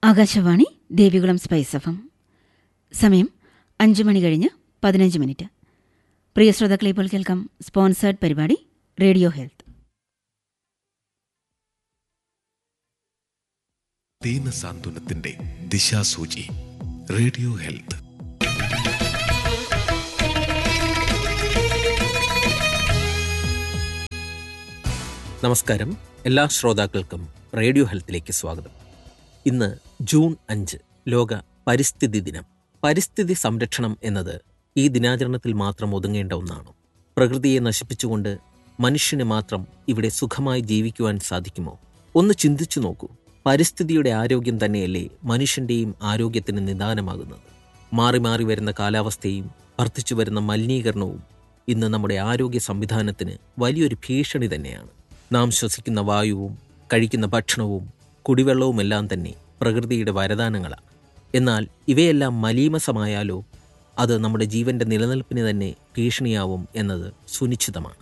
Akashvani Devikulam spice F M സമയം അഞ്ച് മണി കഴിഞ്ഞ് പതിനഞ്ച് മിനിറ്റ് പ്രിയ ശ്രോതാക്കളെ ഇപ്പോൾ കേൾക്കാം സ്പോൺസേർഡ് പരിപാടി റേഡിയോ ഹെൽത്ത് ദീനസാന്ത്വനത്തിന്റെ ദിശാസൂചി റേഡിയോ ഹെൽത്ത് നമസ്കാരം എല്ലാ ശ്രോതാക്കൾക്കും റേഡിയോ ഹെൽത്തിലേക്ക് സ്വാഗതം ഇന്ന് ജൂൺ അഞ്ച് ലോക പരിസ്ഥിതി ദിനം പരിസ്ഥിതി സംരക്ഷണം എന്നത് ഈ ദിനാചരണത്തിൽ മാത്രം ഒതുങ്ങേണ്ട ഒന്നാണ് പ്രകൃതിയെ നശിപ്പിച്ചുകൊണ്ട് മനുഷ്യന് മാത്രം ഇവിടെ സുഖമായി ജീവിക്കുവാൻ സാധിക്കുമോ ഒന്ന് ചിന്തിച്ചു നോക്കൂ പരിസ്ഥിതിയുടെ ആരോഗ്യം തന്നെയല്ലേ മനുഷ്യന്റെയും ആരോഗ്യത്തിന് നിദാനമാകുന്നത് മാറി മാറി വരുന്ന കാലാവസ്ഥയും വർദ്ധിച്ചു വരുന്ന മലിനീകരണവും ഇന്ന് നമ്മുടെ ആരോഗ്യ സംവിധാനത്തിന് വലിയൊരു ഭീഷണി തന്നെയാണ് നാം ശ്വസിക്കുന്ന വായുവും കഴിക്കുന്ന ഭക്ഷണവും കുടിവെള്ളവുമെല്ലാം തന്നെ പ്രകൃതിയുടെ വരദാനങ്ങളാണ് എന്നാൽ ഇവയെല്ലാം മലീമസമായാലോ അത് നമ്മുടെ ജീവന്റെ നിലനിൽപ്പിന് തന്നെ ഭീഷണിയാവും എന്നത് സുനിശ്ചിതമാണ്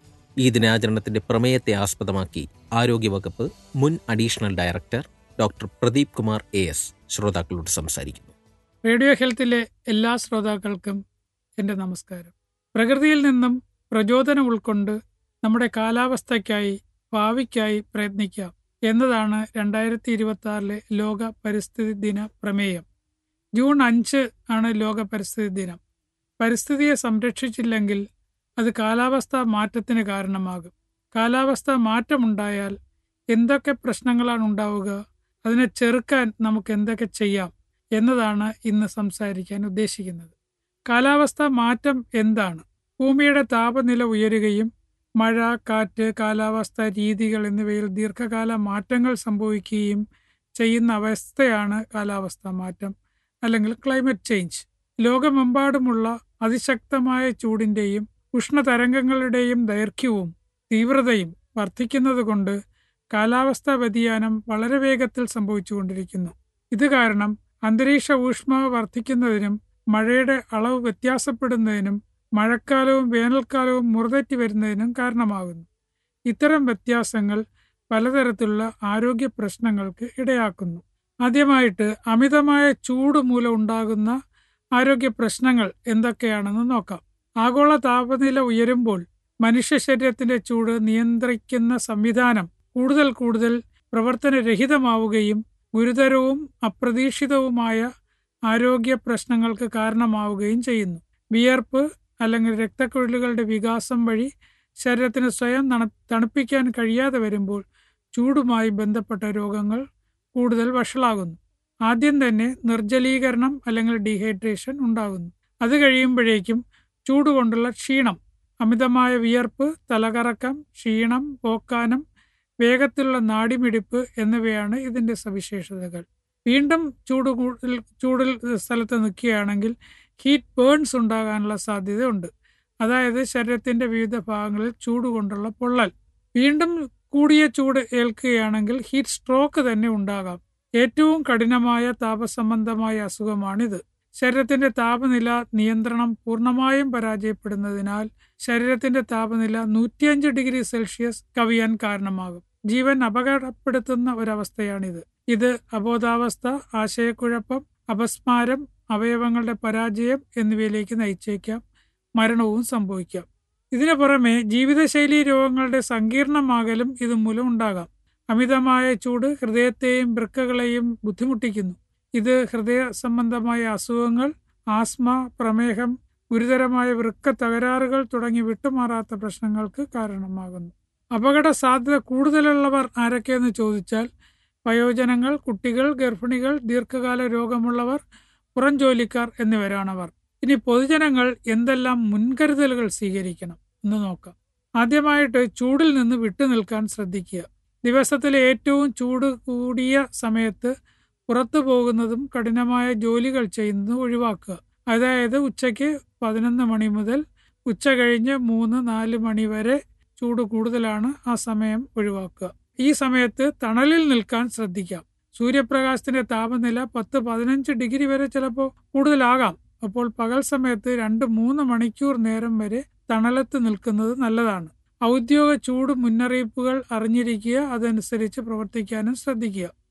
ഈ ദിനാചരണത്തിന്റെ പ്രമേയത്തെ ആസ്പദമാക്കി ആരോഗ്യവകുപ്പ് മുൻ additional director doctor Pradeep Kumar A S ശ്രോതാക്കളോട് സംസാരിക്കുന്നു റേഡിയോ ഹെൽത്തിലെ എല്ലാ ശ്രോതാക്കൾക്കും എൻ്റെ നമസ്കാരം പ്രകൃതിയിൽ നിന്നും പ്രചോദനം ഉൾക്കൊണ്ട് നമ്മുടെ കാലാവസ്ഥയ്ക്കായി ഭാവിക്കായി പ്രയത്നിക്കാം എന്നതാണ് രണ്ടായിരത്തി ഇരുപത്തി ആറിലെ ലോക പരിസ്ഥിതി ദിന പ്രമേയം ജൂൺ അഞ്ച് ആണ് ലോക പരിസ്ഥിതി ദിനം പരിസ്ഥിതിയെ സംരക്ഷിച്ചില്ലെങ്കിൽ അത് കാലാവസ്ഥാ മാറ്റത്തിന് കാരണമാകും കാലാവസ്ഥാ മാറ്റമുണ്ടായാൽ എന്തൊക്കെ പ്രശ്നങ്ങളാണ് ഉണ്ടാവുക അതിനെ ചെറുക്കാൻ നമുക്ക് എന്തൊക്കെ ചെയ്യാം എന്നതാണ് ഇന്ന് സംസാരിക്കാൻ ഉദ്ദേശിക്കുന്നത് കാലാവസ്ഥാ മാറ്റം എന്താണ് ഭൂമിയുടെ താപനില ഉയരുകയും മഴ കാറ്റ് കാലാവസ്ഥാ രീതികൾ എന്നിവയിൽ ദീർഘകാല മാറ്റങ്ങൾ സംഭവിക്കുകയും ചെയ്യുന്ന അവസ്ഥയാണ് കാലാവസ്ഥാ മാറ്റം അല്ലെങ്കിൽ ക്ലൈമറ്റ് ചേഞ്ച് ലോകമെമ്പാടുമുള്ള അതിശക്തമായ ചൂടിന്റെയും ഉഷ്ണതരംഗങ്ങളുടെയും ദൈർഘ്യവും തീവ്രതയും വർദ്ധിക്കുന്നതുകൊണ്ട് കാലാവസ്ഥാ വ്യതിയാനം വളരെ വേഗത്തിൽ സംഭവിച്ചുകൊണ്ടിരിക്കുന്നു ഇത് കാരണം അന്തരീക്ഷ ഊഷ്മാവ് വർദ്ധിക്കുന്നതിനും മഴയുടെ അളവ് വ്യത്യാസപ്പെടുന്നതിനും മഴക്കാലവും വേനൽക്കാലവും മുറതെറ്റി വരുന്നതിനും കാരണമാകുന്നു ഇത്തരം വ്യത്യാസങ്ങൾ പലതരത്തിലുള്ള ആരോഗ്യ പ്രശ്നങ്ങൾക്ക് ഇടയാക്കുന്നു ആദ്യമായിട്ട് അമിതമായ ചൂട് മൂലം ഉണ്ടാകുന്ന ആരോഗ്യ പ്രശ്നങ്ങൾ എന്തൊക്കെയാണെന്ന് നോക്കാം ആഗോള താപനില ഉയരുമ്പോൾ മനുഷ്യ ശരീരത്തിന്റെ ചൂട് നിയന്ത്രിക്കുന്ന സംവിധാനം കൂടുതൽ കൂടുതൽ പ്രവർത്തനരഹിതമാവുകയും ഗുരുതരവും അപ്രതീക്ഷിതവുമായ ആരോഗ്യ പ്രശ്നങ്ങൾക്ക് കാരണമാവുകയും ചെയ്യുന്നു വിയർപ്പ് അല്ലെങ്കിൽ രക്തക്കുഴലുകളുടെ വികാസം വഴി ശരീരത്തിന് സ്വയം തണുപ്പിക്കാൻ കഴിയാതെ വരുമ്പോൾ ചൂടുമായി ബന്ധപ്പെട്ട രോഗങ്ങൾ കൂടുതൽ വഷളാകുന്നു ആദ്യം തന്നെ നിർജ്ജലീകരണം അല്ലെങ്കിൽ ഡീഹൈഡ്രേഷൻ ഉണ്ടാകുന്നു അത് കഴിയുമ്പോഴേക്കും ചൂട് കൊണ്ടുള്ള ക്ഷീണം അമിതമായ വിയർപ്പ് തലകറക്കം ക്ഷീണം പോക്കാനം വേഗത്തിലുള്ള നാടിമിടിപ്പ് എന്നിവയാണ് ഇതിന്റെ സവിശേഷതകൾ വീണ്ടും ചൂട് കൂടുതൽ ചൂടിൽ സ്ഥലത്ത് നിൽക്കുകയാണെങ്കിൽ ഹീറ്റ് ബേൺസ് ഉണ്ടാകാനുള്ള സാധ്യതയുണ്ട് അതായത് ശരീരത്തിന്റെ വിവിധ ഭാഗങ്ങളിൽ ചൂട് കൊണ്ടുള്ള പൊള്ളൽ വീണ്ടും കൂടിയ ചൂട് ഏൽക്കുകയാണെങ്കിൽ ഹീറ്റ് സ്ട്രോക്ക് തന്നെ ഉണ്ടാകാം ഏറ്റവും കഠിനമായ താപസംബന്ധമായ അസുഖമാണിത് ശരീരത്തിന്റെ താപനില നിയന്ത്രണം പൂർണ്ണമായും പരാജയപ്പെടുന്നതിനാൽ ശരീരത്തിന്റെ താപനില നൂറ്റിയഞ്ച് ഡിഗ്രി സെൽഷ്യസ് കവിയാൻ കാരണമാകും ജീവൻ അപകടപ്പെടുത്തുന്ന ഒരവസ്ഥയാണിത് ഇത് അബോധാവസ്ഥ ആശയക്കുഴപ്പം അപസ്മാരം അവയവങ്ങളുടെ പരാജയം എന്നിവയിലേക്ക് നയിച്ചേക്കാം മരണവും സംഭവിക്കാം ഇതിനു പുറമെ ജീവിതശൈലി രോഗങ്ങളുടെ സങ്കീർണമാകലും ഇതുമൂലം ഉണ്ടാകാം അമിതമായ ചൂട് ഹൃദയത്തെയും വൃക്കകളെയും ബുദ്ധിമുട്ടിക്കുന്നു ഇത് ഹൃദയ സംബന്ധമായ അസുഖങ്ങൾ ആസ്മ പ്രമേഹം ഗുരുതരമായ വൃക്ക തകരാറുകൾ തുടങ്ങി വിട്ടുമാറാത്ത പ്രശ്നങ്ങൾക്ക് കാരണമാകുന്നു അപകട സാധ്യത കൂടുതലുള്ളവർ ആരൊക്കെയെന്ന് ചോദിച്ചാൽ വയോജനങ്ങൾ കുട്ടികൾ ഗർഭിണികൾ ദീർഘകാല രോഗമുള്ളവർ പുറം ജോലിക്കാർ എന്നിവരാണവർ ഇനി പൊതുജനങ്ങൾ എന്തെല്ലാം മുൻകരുതലുകൾ സ്വീകരിക്കണം എന്ന് നോക്കാം ആദ്യമായിട്ട് ചൂടിൽ നിന്ന് വിട്ടുനിൽക്കാൻ ശ്രദ്ധിക്കുക ദിവസത്തിലെ ഏറ്റവും ചൂട് കൂടിയ സമയത്ത് പുറത്തു പോകുന്നതും കഠിനമായ ജോലികൾ ചെയ്യുന്നതും ഒഴിവാക്കുക അതായത് ഉച്ചയ്ക്ക് പതിനൊന്ന് മണി മുതൽ ഉച്ച കഴിഞ്ഞ് മൂന്ന് നാല് മണി വരെ ചൂട് കൂടുതലാണ് ആ സമയം ഒഴിവാക്കുക ഈ സമയത്ത് തണലിൽ നിൽക്കാൻ ശ്രദ്ധിക്കാം സൂര്യപ്രകാശത്തിന്റെ താപനില പത്ത് പതിനഞ്ച് ഡിഗ്രി വരെ ചിലപ്പോൾ കൂടുതലാകാം അപ്പോൾ പകൽ സമയത്ത് രണ്ട് മൂന്ന് മണിക്കൂർ നേരം വരെ തണലത്ത് നിൽക്കുന്നത് നല്ലതാണ് ഔദ്യോഗിക ചൂട് മുന്നറിയിപ്പുകൾ അറിഞ്ഞിരിക്കുക അതനുസരിച്ച് പ്രവർത്തിക്കാനും ശ്രദ്ധിക്കുക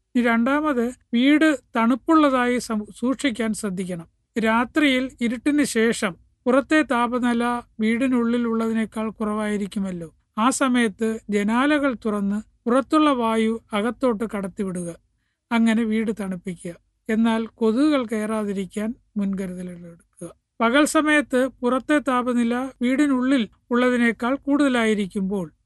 ഇനി രണ്ടാമത് വീട് തണുപ്പുള്ളതായി സം- സൂക്ഷിക്കാൻ ശ്രദ്ധിക്കണം രാത്രിയിൽ ഇരുട്ടിന് ശേഷം പുറത്തെ താപനില വീടിനുള്ളിൽ ഉള്ളതിനേക്കാൾ കുറവായിരിക്കുമല്ലോ ആ സമയത്ത് ജനാലകൾ തുറന്ന് പുറത്തുള്ള വായു അകത്തോട്ട് കടത്തിവിടുക അങ്ങനെ വീട് തണുപ്പിക്കുക എന്നാൽ കൊതുകുകൾ കയറാതിരിക്കാൻ മുൻകരുതലുകൾ എടുക്കുക പകൽ സമയത്ത് പുറത്തെ താപനില വീടിനുള്ളിൽ ഉള്ളതിനേക്കാൾ കൂടുതലായിരിക്കുമ്പോൾ